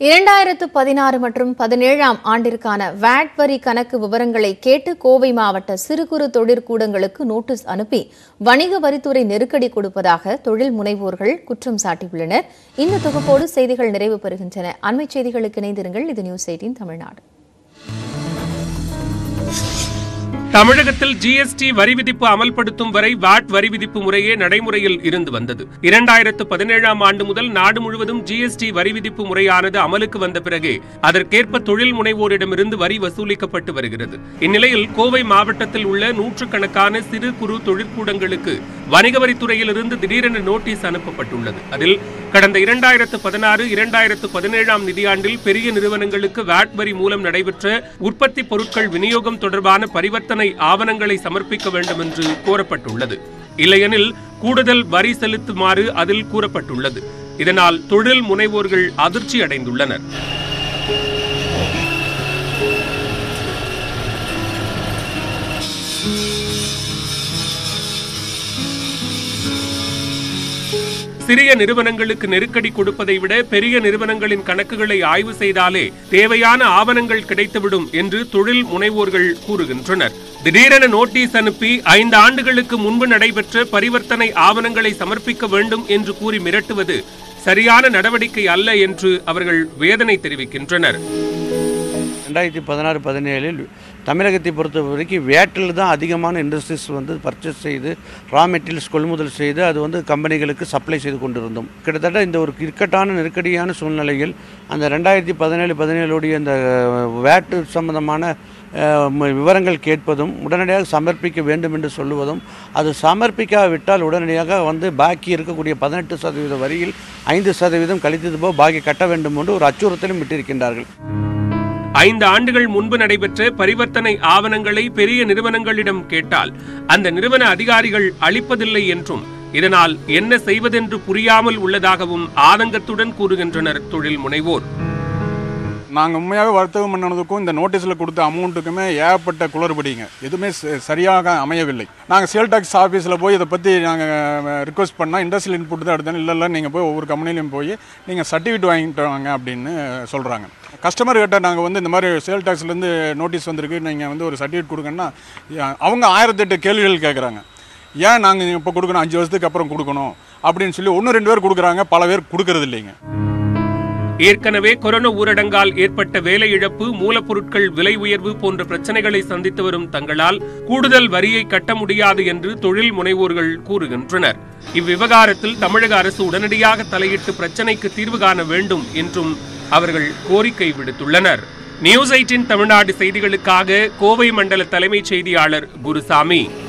இரண்டாயிரத்து பதினாறு மற்றும் பதினேழாம் ஆண்டிற்கான வேட் வரி கணக்கு விவரங்களை கேட்டு கோவை மாவட்ட சிறு குறு தொழிற்கூடங்களுக்கு நோட்டீஸ் அனுப்பி வணிக வரித்துறை நெருக்கடி கொடுப்பதாக தொழில் முனைவோர்கள் குற்றம் சாட்டியுள்ளனர் இந்த தொகுப்போடு செய்திகள் நிறைவு பெறுகின்றன அண்மைச் செய்திகளுக்கு இணைந்திருங்கள் இது நியூஸ் எயிட்டின் தமிழ்நாடு தமிழகத்தில் ஜிஎஸ்டி வரி விதிப்பு அமல்படுத்தும் வரை வாட் வரி விதிப்பு முறையே நடைமுறையில் இருந்து வந்தது இரண்டாயிரத்து பதினேழாம் ஆண்டு முதல் நாடு முழுவதும் ஜிஎஸ்டி வரி விதிப்பு முறையானது அமலுக்கு வந்த பிறகே அதற்கேற்ப தொழில் முனைவோரிடமிருந்து வரி வசூலிக்கப்பட்டு வருகிறது இந்நிலையில் கோவை மாவட்டத்தில் உள்ள நூற்றுக்கணக்கான சிறு குறு தொழிற்கூடங்களுக்கு வணிக வரித்துறையிலிருந்து திடீரென நோட்டீஸ் அனுப்பப்பட்டுள்ளது அதில் கடந்த இரண்டாயிரத்து பதினாறு இரண்டாயிரத்து பதினேழாம் நிதியாண்டில் பெரிய நிறுவனங்களுக்கு வாட் வரி மூலம் நடைபெற்ற உற்பத்தி பொருட்கள் விநியோகம் தொடர்பான பரிவர்த்தனை ஆவணங்களை சமர்ப்பிக்க வேண்டும் என்று கோரப்பட்டுள்ளது இல்லையெனில் கூடுதல் வரி செலுத்துமாறு அதில் கூறப்பட்டுள்ளது இதனால் தொழில் முனைவோர்கள் அதிர்ச்சி அடைந்துள்ளனர் சிறிய நிறுவனங்களுக்கு நெருக்கடி கொடுப்பதை விட பெரிய நிறுவனங்களின் கணக்குகளை ஆய்வு செய்தாலே தேவையான ஆவணங்கள் கிடைத்துவிடும் என்று தொழில் முனைவோர்கள் கூறுகின்றனர் திடீரென நோட்டீஸ் அனுப்பி ஐந்து ஆண்டுகளுக்கு முன்பு நடைபெற்ற பரிவர்த்தனை ஆவணங்களை சமர்ப்பிக்க வேண்டும் என்று கூறி மிரட்டுவது சரியான நடவடிக்கை அல்ல என்று அவர்கள் வேதனை தெரிவிக்கின்றனர் ரெண்டாயிரத்தி பதினாறு பதினேழில் தமிழகத்தை பொறுத்த வரைக்கும் வேட்டில் தான் அதிகமான இண்டஸ்ட்ரீஸ் வந்து பர்ச்சேஸ் செய்து ரா மெட்டீரியல்ஸ் கொள்முதல் செய்து அது வந்து கம்பெனிகளுக்கு சப்ளை செய்து கொண்டிருந்தோம் கிட்டத்தட்ட இந்த ஒரு இக்கட்டான நெருக்கடியான சூழ்நிலையில் அந்த ரெண்டாயிரத்தி பதினேழு பதினேழுடைய இந்த வேட்டு சம்பந்தமான அஹ், ம- விவரங்கள் கேட்பதும் உடனடியாக சமர்ப்பிக்க வேண்டும் என்று சொல்லுவதும் அது சமர்ப்பிக்காவிட்டால் உடனடியாக வந்து பாக்கி இருக்கக்கூடிய பதினெட்டு சதவீத வரியில் ஐந்து சதவீதம் கழித்தது போக பாக்கி கட்ட வேண்டும் என்று ஒரு அச்சுறுத்தலும் விட்டிருக்கின்றார்கள் ஐந்து ஆண்டுகள் முன்பு நடைபெற்ற பரிவர்த்தனை ஆவணங்களை பெரிய நிறுவனங்களிடம் கேட்டால் அந்த நிறுவன அதிகாரிகள் அளிப்பதில்லை என்றும் இதனால் என்ன செய்வதென்று புரியாமல் உள்ளதாகவும் ஆதங்கத்துடன் கூறுகின்றனர் தொழில் முனைவோர் நாங்கள் உண்மையாகவே வர்த்தகம் பண்ணதுக்கும் இந்த நோட்டீஸில் கொடுத்த அமௌண்ட்டுக்குமே ஏகப்பட்ட குளறுபடிங்க எதுவுமே ச- சரியாக அமையவில்லை நாங்கள் சேல் டாக்ஸ் ஆஃபீஸில் போய் இதை பற்றி நாங்கள் ரிக்வஸ்ட் பண்ணால் இண்டஸ்ட்ரியல் இன்புட் தான் எடுத்தோம் இல்லை இல்லை நீங்கள் போய் ஒவ்வொரு கம்பெனிலையும் போய் நீங்கள் சர்டிஃபிகேட் வாங்கிட்டு வாங்க அப்படின்னு சொல்கிறாங்க கஸ்டமர் கிட்ட நாங்கள் வந்து இந்த மாதிரி சேல் டாக்ஸ்லேருந்து நோட்டீஸ் வந்திருக்கு நீங்கள் வந்து ஒரு சர்டிஃபிகேட் கொடுங்கன்னா யா- அவங்க ஆயிரத்தெட்டு கேள்விகள் கேட்குறாங்க ஏன் நாங்கள் இப்போ கொடுக்கணும் அஞ்சு வருஷத்துக்கு அப்புறம் கொடுக்கணும் அப்படின்னு சொல்லி ஒன்று ரெண்டு பேர் கொடுக்குறாங்க பல பேர் கொடுக்கறது இல்லைங்க ஏற்கனவே கொரோனா ஊரடங்கால் ஏற்பட்ட வேலை இழப்பு மூலப்பொருட்கள் விலை உயர்வு போன்ற பிரச்சனைகளை சந்தித்து வரும் தங்களால் கூடுதல் வரியை கட்ட முடியாது என்று தொழில் முனைவோர்கள் கூறுகின்றனர் இவ்விவகாரத்தில் தமிழக அரசு உடனடியாக தலையிட்டு பிரச்சனைக்கு தீர்வு காண வேண்டும் என்றும் அவர்கள் கோரிக்கை விடுத்துள்ளனர் நியூஸ் எயிட்டின் தமிழ்நாடு செய்திகளுக்காக கோவை மண்டல தலைமைச் செய்தியாளர் குருசாமி